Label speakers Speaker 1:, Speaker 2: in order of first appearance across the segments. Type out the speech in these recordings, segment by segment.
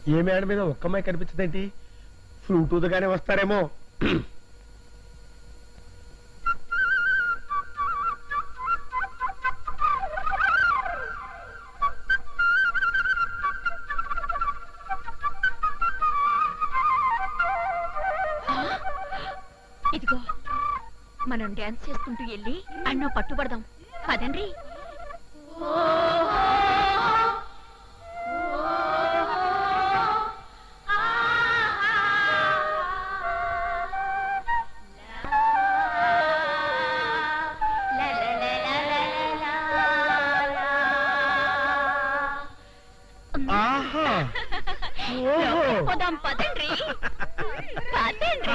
Speaker 1: ఏ మేడ మీద ఒక్క అమ్మాయి కనిపించదేంటి ఫ్లూట్ ఊదగానే వస్తారేమో
Speaker 2: ఇదిగో మనం డాన్స్ చేసుకుంటూ వెళ్ళి అన్నో పట్టుబడదాం పదండ్రి
Speaker 1: ఆహా ఓహో
Speaker 2: పోదాం పదండ్రి పదండ్రి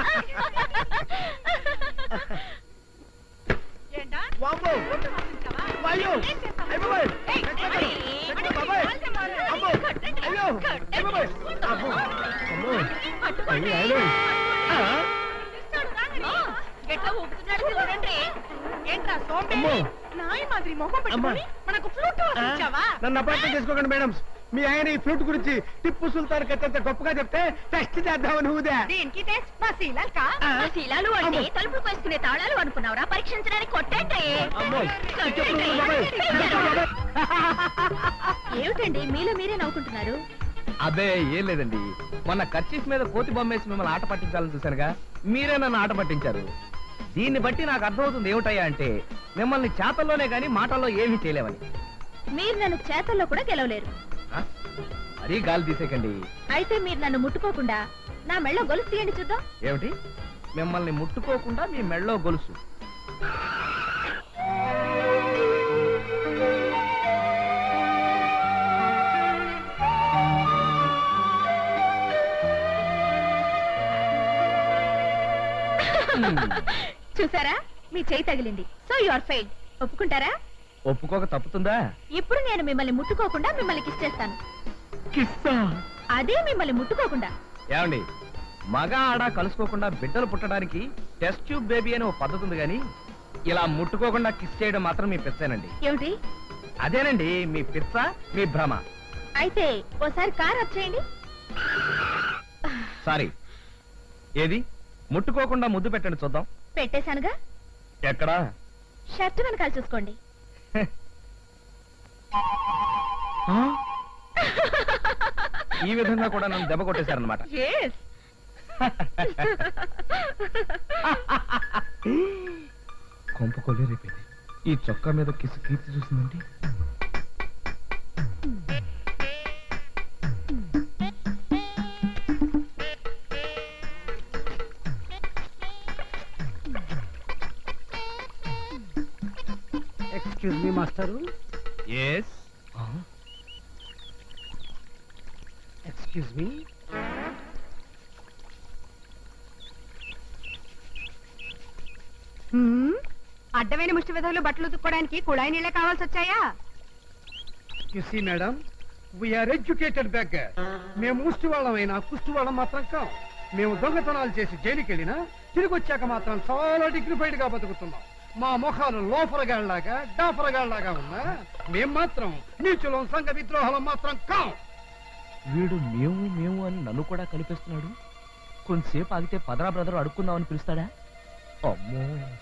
Speaker 1: వామ్మో! వాయ్యో! అయ్ బాబాయ్! ఎక్కడికి? ఎక్కడికి బాబాయ్? అమ్మో! అయ్యో! అయ్ బాబాయ్! అమ్మో! అమ్మో! అయ్యో, అయ్యో! ఆ?
Speaker 2: ఎట్లా ఊపుతున్నాడు చూడండి
Speaker 3: ఏంట్రా
Speaker 1: అమ్మో!
Speaker 3: సోంబేరి నాయి మాదిరి మొహం పెట్టుకొని
Speaker 1: అమ్మా.
Speaker 3: మనకు ఫ్లూట్
Speaker 1: ఆ?
Speaker 3: వాసించావా
Speaker 1: నన్ను అపార్థం చేసుకోకండి మేడం మీ ఆయన ఈ ఫ్లూట్ గురించి టిప్పు సుల్తాన్ కట్టంత గొప్పగా చెప్తే టెస్ట్ చేద్దామని ఊదా
Speaker 3: దేనికి టెస్ట్ మా శీలాల్కా
Speaker 1: ఆ?
Speaker 2: ఆ శీలాలు అంటే
Speaker 1: అమ్మో!
Speaker 2: తలుపులు వేసుకునే తాళాలు అనుకున్నావురా పరీక్షించడానికి కొట్టండి
Speaker 1: అమ్మో!
Speaker 2: కొట్టండి.
Speaker 1: బాబాయ్! బాబాయ్!
Speaker 2: ఏమిటండి మీలో మీరే నవ్వుకుంటున్నారు
Speaker 4: అదే ఏం లేదండి మొన్న కర్చీఫ్ మీద కోతి బొమ్మేసి మిమ్మల్ని ఆట పట్టించాలని చూశానుగా మీరే నన్ను ఆట పట్టించారు దీన్ని బట్టి నాకు అర్థమవుతుంది ఏమిటయ్యా అంటే మిమ్మల్ని చేతల్లోనే గాని మాటల్లో ఏమీ చేయలేవని
Speaker 2: మీరు నన్ను చేతల్లో కూడా గెలవలేరు
Speaker 4: ఆ? మరీ గాలి తీసేకండి
Speaker 2: అయితే మీరు నన్ను ముట్టుకోకుండా నా మెళ్ళ గొలుసు తీయండి చూద్దాం
Speaker 4: ఏమిటి మిమ్మల్ని ముట్టుకోకుండా మీ మెళ్ళో గొలుసు
Speaker 2: చూసారా మీ చేయి తగిలింది సో యు ఆర్ ఫెయిల్ ఒప్పుకుంటారా
Speaker 4: ఒప్పుకోక తప్పుతుందా
Speaker 2: ఇప్పుడు నేను మిమ్మల్ని ముట్టుకోకుండా మిమ్మల్ని కిస్ చేస్తాను అదే మిమ్మల్ని ముట్టుకోకుండా
Speaker 4: ఏమండి మగ ఆడ కలుసుకోకుండా బిడ్డలు పుట్టడానికి టెస్ట్ ట్యూబ్ బేబీ అని ఓ పద్ధతి ఉంది కానీ ఇలా ముట్టుకోకుండా కిస్ చేయడం మాత్రం మీ పిచ్చేనండి
Speaker 2: ఏమిటి
Speaker 4: అదేనండి మీ పిచ్చ మీ భ్రమ
Speaker 2: అయితే ఓసారి కార్ వచ్చేయండి
Speaker 4: సారీ ఏది ముట్టుకోకుండా ముద్దు పెట్టండి చూద్దాం
Speaker 2: పెట్టేశానుగా
Speaker 4: ఎక్కడా
Speaker 2: షర్ట్ వెనకాల చూసుకోండి
Speaker 4: ఆ? ఈ విధంగా కూడా నన్ను దెబ్బ కొట్టేశారనమాట
Speaker 2: ఎస్
Speaker 4: కొంప కొలేరైపోయింది ఈ చొక్కా మీద కిసు కీర్తి చూసిందండి
Speaker 1: excuse me master
Speaker 4: yes
Speaker 1: excuse me
Speaker 3: అడ్డమైన ముష్టి విధాలు బట్టలు ఉతుక్కోవడానికి కుళాయి నీళ్ళే కావాల్సి వచ్చాయా
Speaker 1: you see madam we're educated back మేము ముష్టి వాళ్ళమైనా కుష్టి వాళ్ళం మాత్రం కాం మేము దొంగతనాలు చేసి జైలుకి వెళ్ళినా తిరిగి వచ్చాక మాత్రం చాలా డిగ్నిఫైడ్ గా బతుకుతున్నాం మా ముఖాలు లోఫరగాళ్లాగా డాఫరగాళ్లాగా ఉన్నా మేం మాత్రం నీచులం సంఘ విద్రోహాలం మాత్రం కాం
Speaker 4: వీడు మేము మేము అని నన్ను కూడా కలిపేస్తున్నాడు కొంతసేపు ఆగితే పదరా బ్రదర్ అడుక్కుందామని పిలుస్తాడా అమ్మో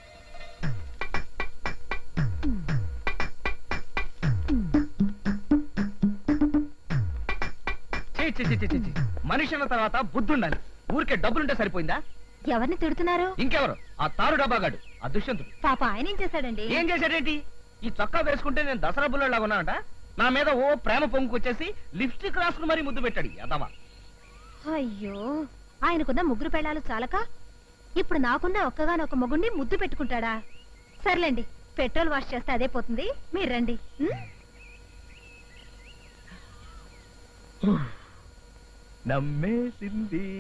Speaker 4: ఛీ, ఛీ, ఛీ, ఛీ, ఛీ, ఛీ. మనిషి అన్న తర్వాత బుద్ధి ఉండాలి ఊరికే డబ్బులుంటే సరిపోయిందా
Speaker 2: ఎవరిని తిడుతున్నారు
Speaker 4: ఇంకెవరు ఆ తారు డబ్బాగాడు ఆ దుష్యంతుడు
Speaker 2: పాప ఆయన ఏం చేశాడండి
Speaker 4: ఏం చేశాడేంటి ఈ చొక్కా వేసుకుంటే నేను దసరా బుల్లలాగా ఉన్నానట నా మీద ఓ ప్రేమ పొంగుకొచ్చేసి లిప్స్టిక్ రాసుకుని మరీ ముద్దు పెట్టాడు యదవా
Speaker 2: అయ్యో ఆయనకున్న ముగ్గురు పెళ్ళాలు చాలక ఇప్పుడు నాకున్న ఒక్కగానొక్క మొగుండి ముద్దు పెట్టుకుంటాడా సర్లేండి పెట్రోల్ వాష్ చేస్తే అదే పోతుంది మీరు రండి ఉం?
Speaker 4: నమ్మేసింది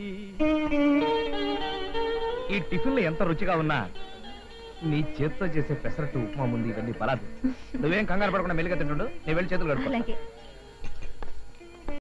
Speaker 4: ఈ టిఫిన్లు ఎంత రుచిగా ఉన్నా నీ చేత్తో చేసే పెసరట్టు ఉప్మా ముందు ఇవన్నీ పరాదు నువ్వేం కంగారు పడకుండా మెల్లిగా తింటుండు నేను వెళ్ళి చేతులు కడుక్కో
Speaker 2: అలాగే